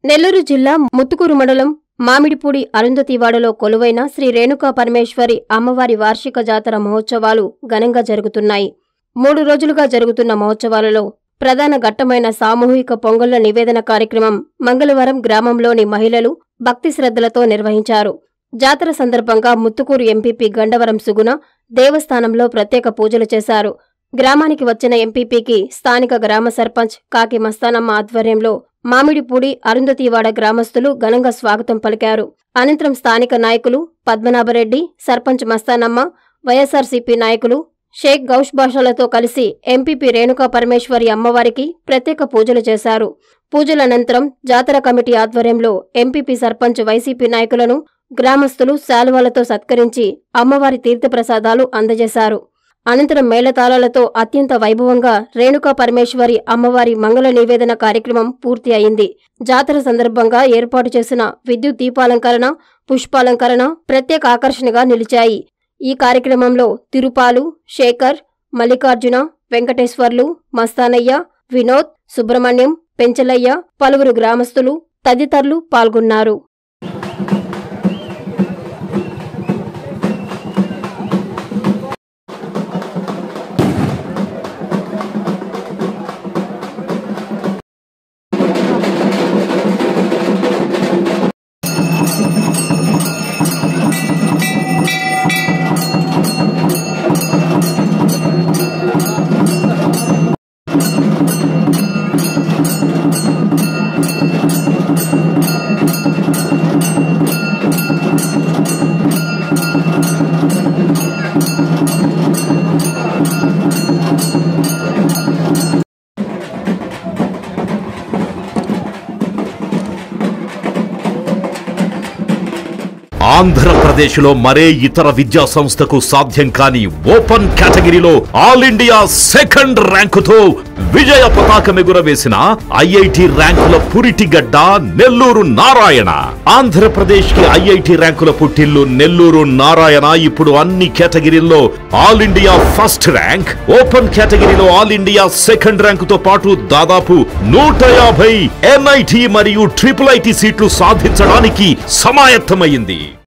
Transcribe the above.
నెల్లూరు జిల్లా ముత్తుకూరు మండలం మామిడిపూడి అరుంధతివాడలో కొలువైన శ్రీ రేణుకా పరమేశ్వరి అమ్మవారి వార్షిక జాతర మహోత్సవాలు ఘనంగా జరుగుతున్నాయి మూడు రోజులుగా జరుగుతున్న మహోత్సవాలలో ప్రధాన ఘట్టమైన సామూహిక పొంగళ్ల నివేదన కార్యక్రమం మంగళవారం గ్రామంలోని మహిళలు భక్తి శ్రద్ధలతో నిర్వహించారు జాతర సందర్భంగా ముత్తుకూరు ఎంపీపీ గండవరం సుగుణ దేవస్థానంలో ప్రత్యేక పూజలు చేశారు గ్రామానికి వచ్చిన ఎంపీపీకి స్థానిక గ్రామ సర్పంచ్ కాకి మస్తానమ్మ ఆధ్వర్యంలో మామిడిపూడి అరుంధతివాడ గ్రామస్తులు ఘనంగా స్వాగతం పలికారు అనంతరం స్థానిక నాయకులు పద్మనాభరెడ్డి సర్పంచ్ మస్తానమ్మ వైఎస్ఆర్సీపీ నాయకులు షేక్ గౌష్ బాషాలతో కలిసి ఎంపీపీ రేణుకా పరమేశ్వరి అమ్మవారికి ప్రత్యేక పూజలు చేశారు పూజల అనంతరం జాతర కమిటీ ఆధ్వర్యంలో ఎంపీపీ సర్పంచ్ వైసీపీ నాయకులను గ్రామస్తులు శాలువాలతో సత్కరించి అమ్మవారి తీర్థప్రసాదాలు అందజేశారు అనంతరం మేళతాళాలతో అత్యంత వైభవంగా రేణుకా పరమేశ్వరి అమ్మవారి మంగళ నివేదన కార్యక్రమం పూర్తి అయింది జాతర సందర్భంగా ఏర్పాటు చేసిన విద్యుత్ దీపాలంకరణ పుష్పాలంకరణ ప్రత్యేక ఆకర్షణగా నిలిచాయి ఈ కార్యక్రమంలో తిరుపాలు శేఖర్ మల్లికార్జున వెంకటేశ్వర్లు మస్తానయ్య వినోద్ సుబ్రహ్మణ్యం పెంచలయ్య పలువురు గ్రామస్తులు తదితరులు పాల్గొన్నారు ఆంధ్రప్రదేశ్లో మరే ఇతర విద్యా సంస్థకు సాధ్యం కాని ఓపెన్ కేటగిరీలో ఆల్ ఇండియా సెకండ్ ర్యాంకుతో విజయ పతాకం ఎగురవేసిన ఐఐటి ర్యాంకుల పురిటిగడ్డ నెల్లూరు నారాయణ ఆంధ్రప్రదేశ్ కి ఐఐటి ర్యాంకుల పుట్టిల్లు నెల్లూరు నారాయణ ఇప్పుడు అన్ని కేటగిరీల్లో all India first rank open కేటగిరీలో ఆల్ ఇండియా సెకండ్ ర్యాంకుతో పాటు దాదాపు నూట యాభై ఎన్ఐటి మరియు ట్రిపుల్ ఐటి సీట్లు సాధించడానికి సమాయత్తమైంది